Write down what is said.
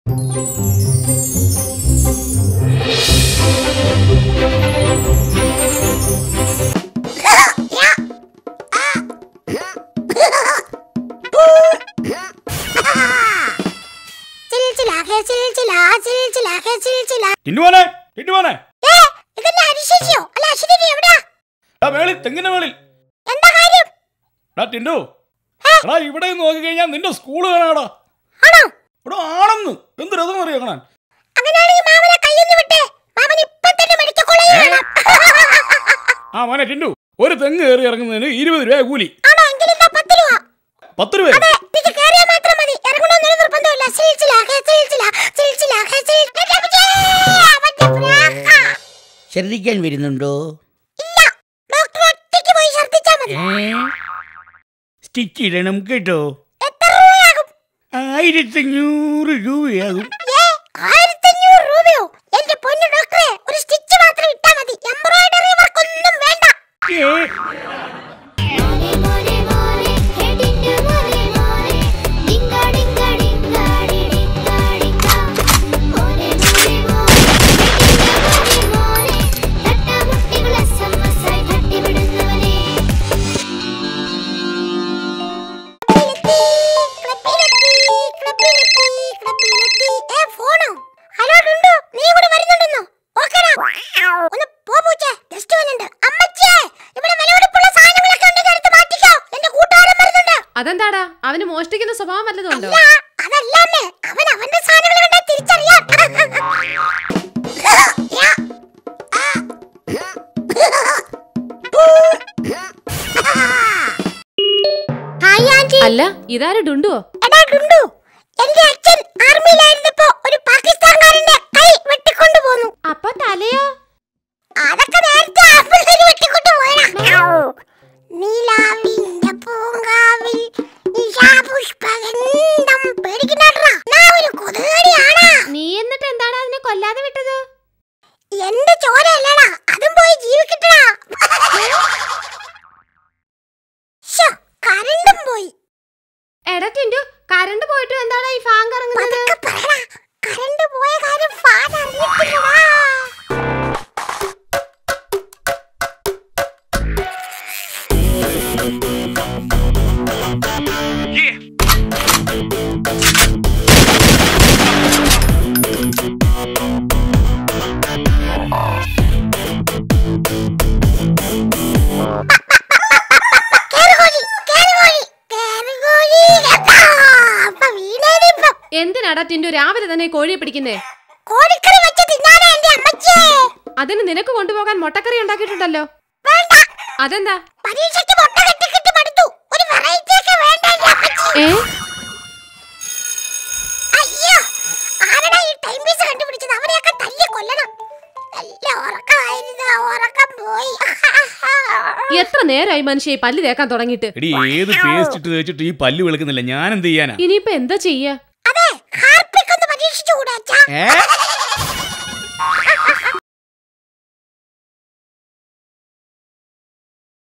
ചിൽച്ചിലാകെ ചിൽച്ചിലാ ചിൽച്ചിലാകെ ചിൽച്ചിലാ ടിൻഡുമോനെ ടിൻഡുമോനെ ഏ ഇതെന്നെ അരിശേഷിയോ അല്ല അശ്വതി എവിടെയാ ആ വേളിൽ തെങ്ങിന്റെ വേളിൽ എന്താ കാര്യം എടാ ടിൻഡു എടാ ഇവിടെ നോക്കി കഴിഞ്ഞാൽ നിന്റെ സ്കൂള് കാണാടാ ആണോ ഇവിടെ ആണെന്ന് എന്ത് രസം അറിയോ കാണാൻ അങ്ങനെയാണെങ്കിൽ മാമനെ കയ്യൊന്ന് വിട്ടേ മാമൻ ഇപ്പൊ തന്നെ മെഡിക്കൽ കോളേജിൽ വേണം ആ മോനെ ടിൻഡു ഒരു തെങ്ങ് കയറി ഇറങ്ങുന്നതിന് ഇരുപത് രൂപ കൂലി ആണോ എങ്കിൽ ഇതാ പത്ത് രൂപ പത്ത് രൂപ അതെ ഇത് കേറിയാൽ മാത്രം മതി ഇറങ്ങണമെന്നൊരു നിർബന്ധമില്ല ചിൽച്ചിലാകെ ചിൽച്ചിലാ ചിൽച്ചിലാകെ ചിൽച്ചിലാ ഛർദിക്കാൻ വരുന്നുണ്ടോ ഇല്ല ഡോക്ടർ ഒറ്റയ്ക്ക് പോയി ഛർദ്ദിച്ചാ മതി സ്റ്റിച്ച് ഇടണം കേട്ടോ എത്ര രൂപയാകും ആയിരത്തഞ്ഞൂറ് രൂപയാകും ഏ ആയിരത്തഞ്ഞൂറ് രൂപയോ എന്റെ പൊന്നു ഡോക്ടറെ ഒരു സ്റ്റിച്ച് മാത്രം ഇട്ടാ മതി എംബ്രോയിഡറി വർക്ക് ഒന്നും വേണ്ട ഏ, മോനെ മോനെ മോനെ ഹെഡിന്റെ മോനെ മോനെ ഡിങ്ക ഡിങ്ക ഡിങ്ക ഡിങ്ക ഡിങ്ക മോനെ മോനെ മോനെ ഹെഡിന്റെ മോനെ മോനെ തട്ടമുട്ടികളെ സമ്മസായി തട്ടിവിടുന്നവനെ ഏ, ഫോണോ? ഹലോ ടുണ്ടു, നീ കൂടെ വരുന്നുണ്ടെന്നോ? ഓക്കെടാ. ഒന്ന് പോ പൂച്ചേ, just വന്നുണ്ട്. അമ്മച്ചിയേ, ഇവിടെ വിലപിടിപ്പുള്ള സാധനങ്ങളൊക്കെ ഉണ്ടെങ്കിൽ എടുത്ത് മാറ്റിക്കോ. എന്റെ കൂട്ടുകാരൻ വരുന്നുണ്ട്. അതെന്താടാ അവന് മോഷ്ടിക്കുന്ന സ്വഭാവം വല്ലതും ഉണ്ടോ അല്ല, അതല്ലാമ്മേ. അവൻ അവന്റെ സാധനങ്ങൾ കണ്ടാൽ തിരിച്ചറിയാം. യാ. ഹായ് ആന്റി അല്ല ഇതാര് ഡുണ്ടുവോ എടാ ഡുണ്ടു എന്റെ അച്ഛൻ ആർമിയിലായിരുന്നപ്പോ ഒരു പാകിസ്ഥാൻകാരന്റെ കൈ വെട്ടിക്കൊണ്ടു പോന്നു അപ്പൊ തലയോ അതൊക്കെ നേരത്തെ ആപ്പിളിൽ വെട്ടിക്കൊണ്ടു പോയടാ നീലാവിന്റെ പൂങ്കാവിൽ നിശാപുഷ്പഗന്ധം പേടിക്കണ്ടാ ഞാൻ ഒരു കൊതുകടിയാണാ നീ എന്നിട്ട് എന്താണ് അതിനെ കൊല്ലാതെ വിട്ടത് എന്റെ ചോരയല്ലടാ അതും പോയി ജീവിക്കട്ടടാ ശ്ശോ, കരണ്ടും പോയി എടാ ടിൻഡു കറണ്ട് പോയിട്ടും എന്താണ് ഈ ഫാൻ കറങ്ങുന്നത് പതുക്കെ പറടാ കരണ്ട് പോയ കാര്യം ഫാൻ അറിഞ്ഞിട്ടില്ലടാ കേറുകോഴി, കേറുകോഴി, കേറുകോഴി. എത്താ. അപ്പൊ വീണേനിപ്പം. എന്തിനാടാ ടിൻഡു രാവിലെ തന്നെ ഈ കോഴിയെ പിടിക്കുന്നേ കോഴിക്കറി വെച്ച് തിന്നാനാ എന്റെ അമ്മച്ചിയെ. അതിന് നിനക്ക് കൊണ്ടുപോകാൻ മുട്ടക്കറി ഉണ്ടാക്കിയിട്ടുണ്ടല്ലോ വേണ്ട. അതെന്താ പരീക്ഷയ്ക്ക് മുട്ട കെട്ടി കെട്ടി മടുത്തു. ഒരു variety ഒക്കെ വേണ്ട എന്റെ അമ്മച്ചി. ഏ അയ്യോ, ആരെടാ ഈ time piece കണ്ടുപിടിച്ചത്? അവരെയൊക്കെ തല്ലി കൊല്ലണം. നല്ല ഉറക്കമായിരുന്നു. ആ ഉറക്കം പോയി. എത്ര നേരമായി മനുഷ്യ ഈ പല്ല് തേക്കാൻ തുടങ്ങിയിട്ട് എടി ഏത് പേസ്റ്റ് ഇട്ട് തേച്ചിട്ട് ഈ പല്ല് വെളുക്കുന്നില്ല ഞാൻ എന്ത് ചെയ്യാനാ ഇനിയിപ്പോ എന്താ ചെയ്യാ അതെ ഹാർപ്പിക് ഒന്ന് പരീക്ഷിച്ചുകൂടാ അച്ഛാ ഏ